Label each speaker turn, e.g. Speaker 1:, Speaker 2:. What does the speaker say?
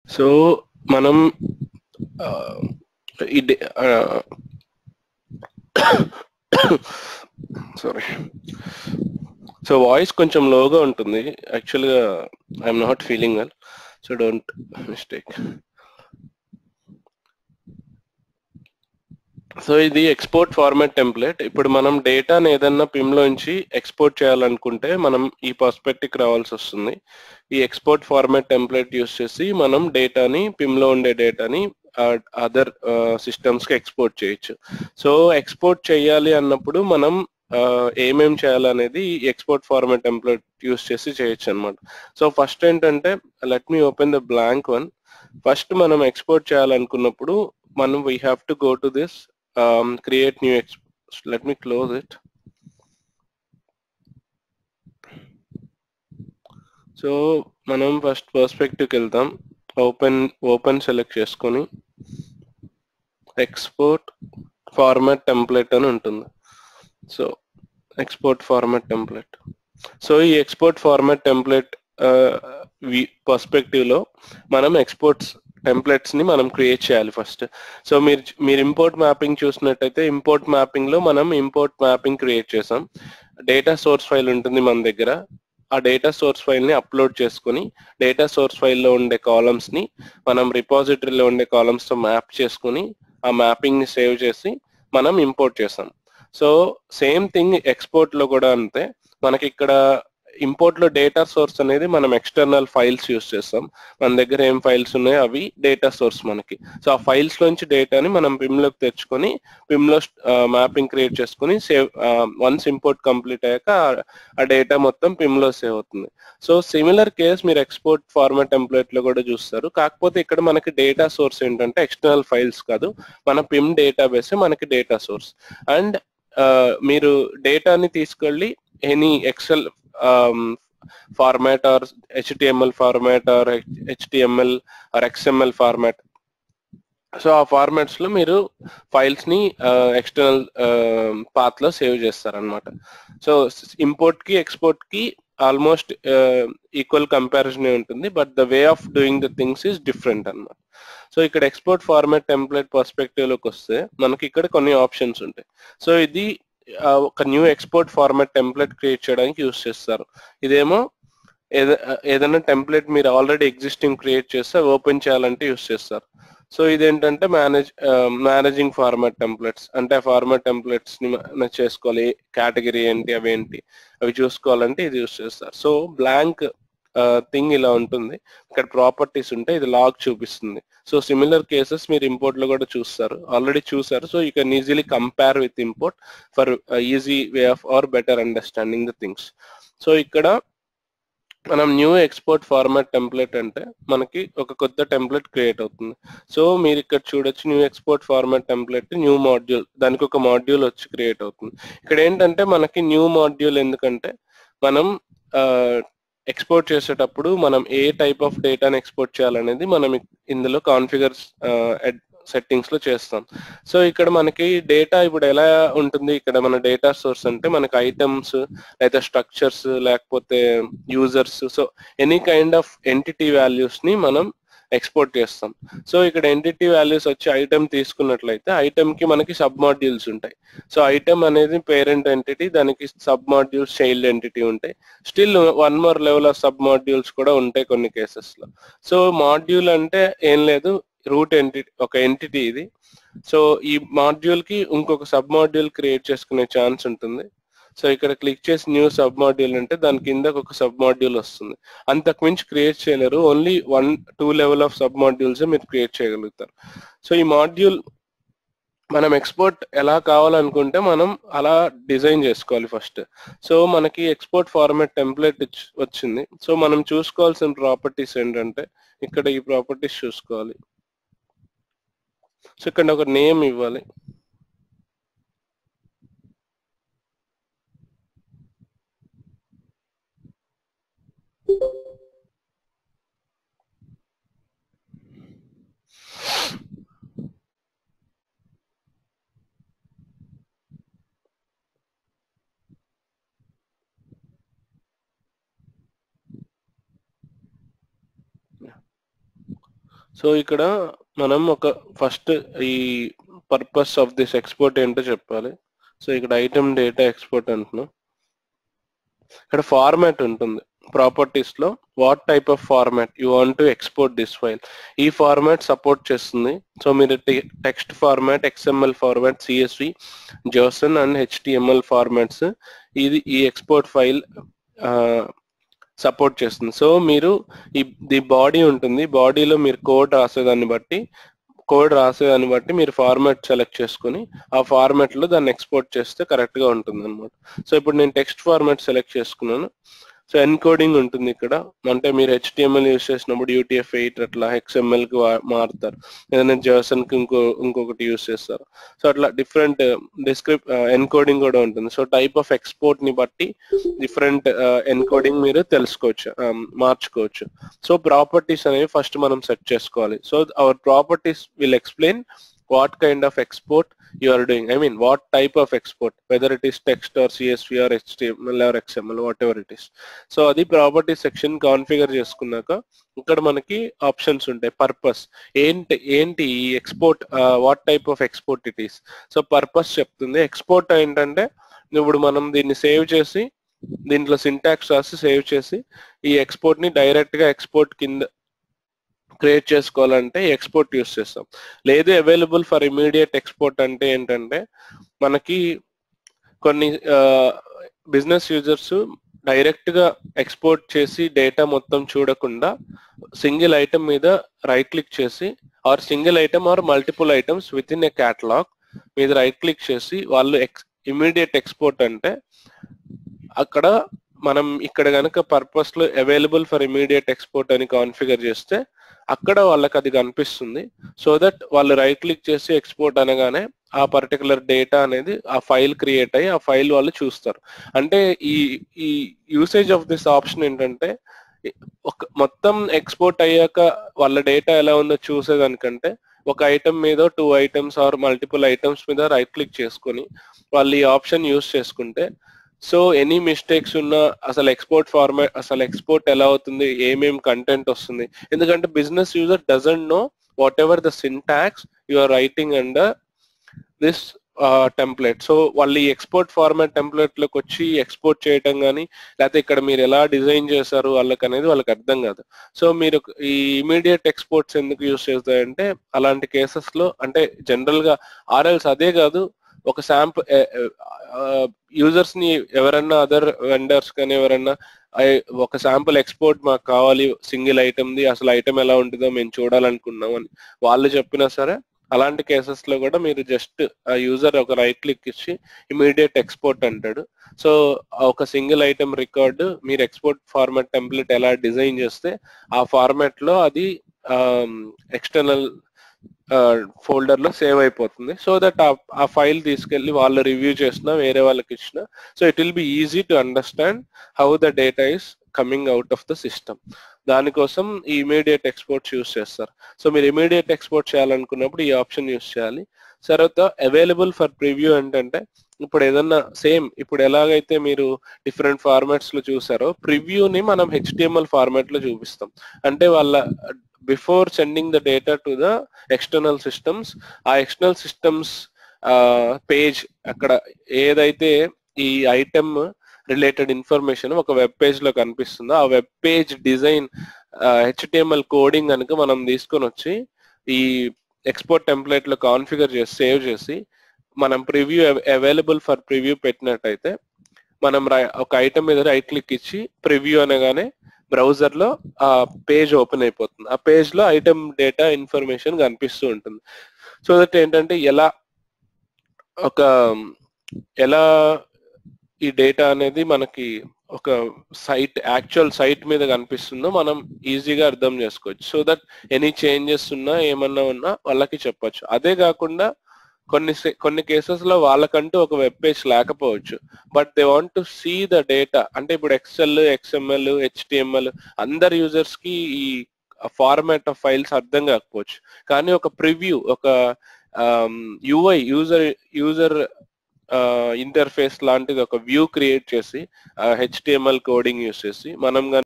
Speaker 1: so మనం ఆ, ఇది సారీ సో వాయిస్ కొంచెం లోగా ఉంటుంది యాక్చువల్గా I'm not feeling well so don't mistake so ఇది ఎక్స్పోర్ట్ ఫార్మాట్ టెంప్లెట్ ఇప్పుడు మనం డేటాని ఏదన్నా పిమ్ లోంచి ఎక్స్పోర్ట్ చేయాలనుకుంటే మనం ఈ పర్స్పెక్టివ్ రావాల్సి వస్తుంది ఈ ఎక్స్పోర్ట్ ఫార్మాట్ టెంప్లెట్ యూస్ చేసి మనం డేటాని పిమ్ లో ఉండే డేటాని అదర్ సిస్టమ్స్ కి ఎక్స్పోర్ట్ చేయొచ్చు సో ఎక్స్పోర్ట్ చేయాలి అన్నప్పుడు మనం ఏమేం చేయాలనేది ఎక్స్పోర్ట్ ఫార్మాట్ టెంప్లెట్ యూస్ చేసి చేయొచ్చు అనమాట సో ఫస్ట్ ఏంటంటే let me open the blank one first మనం ఎక్స్పోర్ట్ చేయాలనుకున్నప్పుడు మనం we have to go to this create new ఎక్స్ let me close it so మనం ఫస్ట్ పర్స్పెక్టివ్కి వెళ్తాం ఓపెన్ ఓపెన్ సెలెక్ట్ చేసుకొని ఎక్స్పోర్ట్ ఫార్మాట్ టెంప్లెట్ అని ఉంటుంది so export format template so ఈ ఎక్స్పోర్ట్ ఫార్మాట్ టెంప్లెట్ పర్స్పెక్టివ్ లో మనం ఎక్స్పోర్ట్స్ టెంప్లెట్స్ ని మనం క్రియేట్ చేయాలి ఫస్ట్ సో మీరు మీరు ఇంపోర్ట్ మ్యాపింగ్ చూసినట్టయితే ఇంపోర్ట్ మ్యాపింగ్ లో మనం ఇంపోర్ట్ మ్యాపింగ్ క్రియేట్ చేసాం డేటా సోర్స్ ఫైల్ ఉంటుంది మన దగ్గర ఆ డేటా సోర్స్ ఫైల్ ని అప్లోడ్ చేసుకుని డేటా సోర్స్ ఫైల్లో ఉండే కాలమ్స్ ని మనం రిపాజిటరీలో ఉండే కాలమ్స్ తో మ్యాప్ చేసుకుని ఆ మ్యాపింగ్ ని సేవ్ చేసి మనం ఇంపోర్ట్ చేసాం సో సేమ్ థింగ్ ఎక్స్పోర్ట్ లో కూడా అంతే మనకి ఇక్కడ ఇంపోర్ట్ లో డేటా సోర్స్ అనేది మనం ఎక్స్టర్నల్ ఫైల్స్ యూస్ చేస్తాం మన దగ్గర ఏం ఫైల్స్ ఉన్నాయో అవి డేటా సోర్స్ మనకి సో ఆ ఫైల్స్ లోంచి డేటాని మనం పిమ్ లోకి తెచ్చుకొని పిమ్ లో మ్యాపింగ్ క్రియేట్ చేసుకుని సేవ్ వన్స్ ఇంపోర్ట్ కంప్లీట్ అయ్యాక ఆ డేటా మొత్తం పిమ్ లో సేవ్ అవుతుంది సో సిమిలర్ కేస్ మీరు ఎక్స్పోర్ట్ ఫార్మాట్ టెంప్లెట్ లో కూడా చూస్తారు కాకపోతే ఇక్కడ మనకి డేటా సోర్స్ ఏంటంటే ఎక్స్టర్నల్ ఫైల్స్ కాదు మన పిమ్ డేటాబేస్ మనకి డేటా సోర్స్ అండ్ మీరు డేటాని తీసుకెళ్ళి any Excel format or HTML format or HTML are XML format so ఆ ఫార్మాట్స్ లో మీరు ఫైల్స్ ని ఎక్స్టర్నల్ పాత్ లో సేవ్ చేస్తారనమాట సో ఇంపోర్ట్ కి ఎక్స్పోర్ట్ కి ఆల్మోస్ట్ ఈక్వల్ కంపారిజన్ ఉంటుంది but the way of doing the things is different అనమాట సో ఇక్కడ ఎక్స్పోర్ట్ ఫార్మాట్ టెంప్లెట్ పర్స్పెక్టివ్ లోకి వస్తే మనకి ఇక్కడ కొన్ని ఆప్షన్స్ ఉంటాయి సో ఇది ఒక new export format template create చేయడానికి యూస్ చేస్తారు ఇదేమో ఏదైనా టెంప్లెట్ మీరు ఆల్రెడీ ఎగ్జిస్టింగ్ క్రియేట్ చేస్తే ఓపెన్ చేయాలంటే యూస్ చేస్తారు సో ఇదేంటంటే మేనేజ్ మేనేజింగ్ ఫార్మాట్ టెంప్లెట్స్ అంటే ఫార్మాట్ టెంప్లెట్స్ ని చేసుకోవాలి కేటగిరీ ఏంటి అవి ఏంటి అవి చూసుకోవాలంటే ఇది యూస్ చేస్తారు సో బ్లాంక్ థింగ్ ఇలా ఉంటుంది ఇక్కడ ప్రాపర్టీస్ ఉంటే ఇది లాగ్ చూపిస్తుంది సో సిమిలర్ కేసెస్ మీరు ఇంపోర్ట్ లో కూడా చూస్తారు ఆల్రెడీ చూసారు so you can easily compare with import for easy way of or better understanding the things so ఇక్కడ మనం న్యూ ఎక్స్పోర్ట్ ఫార్మాట్ టెంప్లెట్ అంటే మనకి ఒక కొత్త టెంప్లెట్ క్రియేట్ అవుతుంది సో మీరు ఇక్కడ చూడొచ్చు new export format template new module దానికి ఒక మాడ్యూల్ వచ్చి క్రియేట్ అవుతుంది ఇక్కడ ఏంటంటే మనకి న్యూ మాడ్యూల్ ఎందుకంటే మనం ఎక్స్పోర్ట్ చేసేటప్పుడు మనం ఏ టైప్ ఆఫ్ డేటాని ఎక్స్పోర్ట్ చేయాలనేది మనం ఇందులో కాన్ఫిగర్స్ సెట్టింగ్స్ లో చేస్తాం సో ఇక్కడ మనకి డేటా ఇప్పుడు ఎలా ఉంటుంది ఇక్కడ మన డేటా సోర్స్ అంటే మనకి ఐటమ్స్ లేదా స్ట్రక్చర్స్ లేకపోతే users so any kind of entity values ని మనం ఎక్స్పోర్ట్ చేస్తాం సో ఇక్కడ ఎంటిటీ వాల్యూస్ వచ్చి ఐటమ్ తీసుకున్నట్లయితే ఐటమ్ కి మనకి సబ్ మాడ్యూల్స్ ఉంటాయి సో ఐటమ్ అనేది పేరెంట్ ఎంటిటీ దానికి సబ్ మాడ్యూల్స్ చైల్డ్ ఎంటిటీ ఉంటాయి still one more level of sub modules కూడా ఉంటాయి కొన్ని కేసెస్ లో సో మాడ్యూల్ అంటే ఏం లేదు రూట్ ఎంటిటీ ఒక ఎంటిటీ ఇది సో ఈ మాడ్యూల్ కి ఇంకొక సబ్ మాడ్యూల్ క్రియేట్ చేసుకునే ఛాన్స్ ఉంటుంది సో ఇక్కడ క్లిక్ చేసి న్యూ సబ్ మాడ్యూల్ అంటే దాని కింద ఒక సబ్ మాడ్యూల్ వస్తుంది అంతకు మించి క్రియేట్ చేయలేరు only one two level of sub modules మీరు క్రియేట్ చేయగలుగుతారు సో ఈ మాడ్యూల్ మనం ఎక్స్పోర్ట్ ఎలా కావాలనుకుంటే మనం అలా డిజైన్ చేసుకోవాలి ఫస్ట్ సో మనకి ఎక్స్పోర్ట్ ఫార్మాట్ టెంప్లెట్ వచ్చింది సో మనం చూసుకోవాల్సిన ప్రాపర్టీస్ ఏంటంటే ఇక్కడ ఈ ప్రాపర్టీస్ చూసుకోవాలి సో ఇక్కడ ఒక నేమ్ ఇవ్వాలి సో ఇక్కడ మనం ఒక ఫస్ట్ ఈ పర్పస్ ఆఫ్ దిస్ ఎక్స్పోర్ట్ ఏంటో చెప్పాలి సో ఇక్కడ ఐటమ్ డేటా ఎక్స్పోర్ట్ అంటున్నాం ఇక్కడ ఫార్మాట్ ఉంటుంది ప్రాపర్టీస్ లో what type of format you want to export this file ఈ ఫార్మాట్ సపోర్ట్ చేస్తుంది సో మీరు text format XML format CSV JSON and HTML formats ఇది ఈ ఎక్స్పోర్ట్ ఫైల్ సపోర్ట్ చేస్తుంది సో మీరు ఈ ది బాడీ ఉంటుంది బాడీలో మీరు కోడ్ రాసేదాన్ని బట్టి కోడ్ రాసేదాన్ని బట్టి మీరు ఫార్మాట్ సెలెక్ట్ చేసుకుని ఆ ఫార్మాట్ లో దాన్ని ఎక్స్పోర్ట్ చేస్తే కరెక్ట్ గా ఉంటుంది అనమాట సో ఇప్పుడు నేను టెక్స్ట్ ఫార్మాట్ సెలెక్ట్ చేసుకున్నాను సో ఎన్కోడింగ్ ఉంటుంది ఇక్కడ అంటే మీరు హెచ్టిఎంఎల్ యూస్ చేసినప్పుడు యూటీఎఫ్ ఎయిట్ అట్లా హెక్స్ఎంఎల్ కి మారుతారు ఏదైనా జర్సన్ కి ఇంకో ఇంకొకటి యూస్ చేస్తారు సో అట్లా డిఫరెంట్ డిస్క్రిప్ ఎన్కోడింగ్ కూడా ఉంటుంది సో టైప్ ఆఫ్ ఎక్స్పోర్ట్ ని బట్టి డిఫరెంట్ ఎన్కోడింగ్ మీరు తెలుసుకోవచ్చు మార్చుకోవచ్చు సో ప్రాపర్టీస్ అనేవి ఫస్ట్ మనం సెట్ చేసుకోవాలి so our properties will explain what kind of export you are doing i mean what type of export whether it is text or csv or html or xml whatever it is so అది property section configure చేసుకున్నాక ఇక్కడ మనకి options ఉంటాయి purpose ఏంటి ఏంటి ఈ export what type of export it is so purpose చెప్తుంది export ఏంటంటే ఇప్పుడు మనం దీన్ని సేవ్ చేసి దీంట్లో సింటాక్స్ రాసి సేవ్ చేసి ఈ ఎక్స్పోర్ట్ ని డైరెక్ట్ గా ఎక్స్పోర్ట్ కింద క్రియేట్ చేసుకోవాలంటే ఎక్స్పోర్ట్ యూస్ చేస్తాం లేదు అవైలబుల్ ఫర్ ఇమీడియట్ ఎక్స్పోర్ట్ అంటే ఏంటంటే మనకి కొన్ని బిజినెస్ యూజర్స్ డైరెక్ట్ గా ఎక్స్పోర్ట్ చేసి డేటా మొత్తం చూడకుండా సింగిల్ ఐటమ్ మీద రైట్ క్లిక్ చేసి or single item or multiple items with in a catalog మీద రైట్ క్లిక్ చేసి వాళ్ళు ఎక్స్ ఇమీడియట్ ఎక్స్పోర్ట్ అంటే అక్కడ మనం ఇక్కడ కనుక పర్పస్ లో అవైలబుల్ ఫర్ ఇమీడియట్ ఎక్స్పోర్ట్ అని కాన్ఫిగర్ చేస్తే అక్కడ వాళ్ళకి అది కనిపిస్తుంది సో దట్ వాళ్ళు రైట్ క్లిక్ చేసి ఎక్స్పోర్ట్ అనగానే ఆ పర్టికులర్ డేటా అనేది ఆ ఫైల్ క్రియేట్ అయ్యి ఆ ఫైల్ వాళ్ళు చూస్తారు అంటే ఈ ఈ యూసేజ్ ఆఫ్ దిస్ ఆప్షన్ ఏంటంటే ఒక మొత్తం ఎక్స్పోర్ట్ అయ్యాక వాళ్ళ డేటా ఎలా ఉందో చూసేదానికంటే ఒక ఐటమ్ మీద two items or multiple items మీద రైట్ క్లిక్ చేసుకొని వాళ్ళు ఈ ఆప్షన్ యూస్ చేసుకుంటే సో ఎనీ మిస్టేక్స్ ఉన్నా అసలు ఎక్స్పోర్ట్ ఫార్మాట్ అసలు ఎక్స్పోర్ట్ ఎలా అవుతుంది ఏమేం కంటెంట్ వస్తుంది ఎందుకంటే business user doesn't know whatever the syntax you are writing under this template so వాళ్ళు ఈ ఎక్స్పోర్ట్ ఫార్మాట్ టెంప్లెట్ లోకి వచ్చి ఎక్స్పోర్ట్ చేయటం కానీ లేకపోతే ఇక్కడ మీరు ఎలా డిజైన్ చేశారు వాళ్ళకి అనేది వాళ్ళకి అర్థం కాదు సో మీరు ఈ ఇమీడియట్ ఎక్స్పోర్ట్స్ ఎందుకు యూస్ చేస్తారంటే అలాంటి కేసెస్ లో అంటే జనరల్ గా ఆర్ఎల్స్ అదే కాదు ఒక శాంపుల్ యూజర్స్ ని ఎవరన్నా అదర్ వెండర్స్ కానీ ఎవరన్నా ఒక శాంపుల్ ఎక్స్పోర్ట్ మాకు కావాలి సింగిల్ ఐటమ్ది అసలు ఐటమ్ ఎలా ఉంటుందో మేము చూడాలనుకున్నాం అని వాళ్ళు చెప్పినా సరే అలాంటి కేసెస్ లో కూడా మీరు జస్ట్ ఆ యూజర్ ఒక రైట్ క్లిక్ ఇచ్చి ఇమీడియట్ ఎక్స్పోర్ట్ అంటాడు సో ఒక సింగిల్ ఐటమ్ రికార్డు మీరు ఎక్స్పోర్ట్ ఫార్మాట్ టెంప్లెట్ ఎలా డిజైన్ చేస్తే ఆ ఫార్మాట్ లో అది ఎక్స్టర్నల్ ఫోల్డర్ లో సేవ్ అయిపోతుంది సో దట్ ఆ ఫైల్ తీసుకెళ్లి వాళ్ళు రివ్యూ చేసినా వేరే వాళ్ళకి ఇచ్చిన so it will be easy to understand how the data is coming out of the system దానికోసం ఈ ఇమీడియట్ ఎక్స్పోర్ట్స్ యూస్ చేస్తారు సో మీరు ఇమీడియట్ ఎక్స్పోర్ట్ చేయాలనుకున్నప్పుడు ఈ ఆప్షన్ యూస్ చేయాలి తర్వాత అవైలబుల్ ఫర్ ప్రివ్యూ ఏంటంటే ఇప్పుడు ఏదన్నా సేమ్ ఇప్పుడు ఎలాగైతే మీరు డిఫరెంట్ ఫార్మాట్స్ లో చూసారో ప్రివ్యూని మనం హెచ్టిఎంఎల్ ఫార్మాట్ లో చూపిస్తాం అంటే వాళ్ళ before sending the data to the external systems ఆ ఎక్స్టర్నల్ సిస్టమ్స్ పేజ్ అక్కడ ఏదైతే ఈ ఐటమ్ రిలేటెడ్ ఇన్ఫర్మేషన్ ఒక వెబ్ పేజ్ లో కనిపిస్తుందో ఆ web page design HTML coding కనుక మనం తీసుకొని వచ్చి ఈ ఎక్స్పోర్ట్ టెంప్లెట్ లో కాన్ఫిగర్ చేసి సేవ్ చేసి మనం ప్రివ్యూ అవైలబుల్ ఫర్ ప్రివ్యూ పెట్టినట్టయితే మనం ఒక ఐటమ్ మీద రైట్ క్లిక్ ఇచ్చి ప్రివ్యూ అనగానే బ్రౌజర్ లో ఆ పేజ్ ఓపెన్ అయిపోతుంది ఆ పేజ్ లో ఐటమ్ డేటా ఇన్ఫర్మేషన్ కనిపిస్తూ ఉంటుంది సో దట్ ఏంటంటే ఎలా ఒక ఎలా ఈ డేటా అనేది మనకి ఒక సైట్ యాక్చువల్ సైట్ మీద కనిపిస్తుందో మనం ఈజీగా అర్థం చేసుకోవచ్చు సో దట్ ఎనీ చేంజెస్ ఉన్నా ఏమన్నా ఉన్నా వాళ్ళకి చెప్పొచ్చు అదే కాకుండా కొన్ని కొన్ని కేసెస్ లో వాళ్ళకంటూ ఒక వెబ్ పేజ్ లేకపోవచ్చు but they want to see the data అంటే ఇప్పుడు ఎక్సెల్ ఎక్స్ఎంఎల్ హెచ్టిఎంఎల్ అందరు యూజర్స్ కి ఈ ఫార్మాట్ ఆఫ్ ఫైల్స్ అర్థం కాకపోవచ్చు కానీ ఒక ప్రివ్యూ ఒక యుఐ యూజర్ యూజర్ ఇంటర్ఫేస్ లాంటిది ఒక వ్యూ క్రియేట్ చేసి హెచ్టిఎంఎల్ కోడింగ్ యూస్ చేసి మనం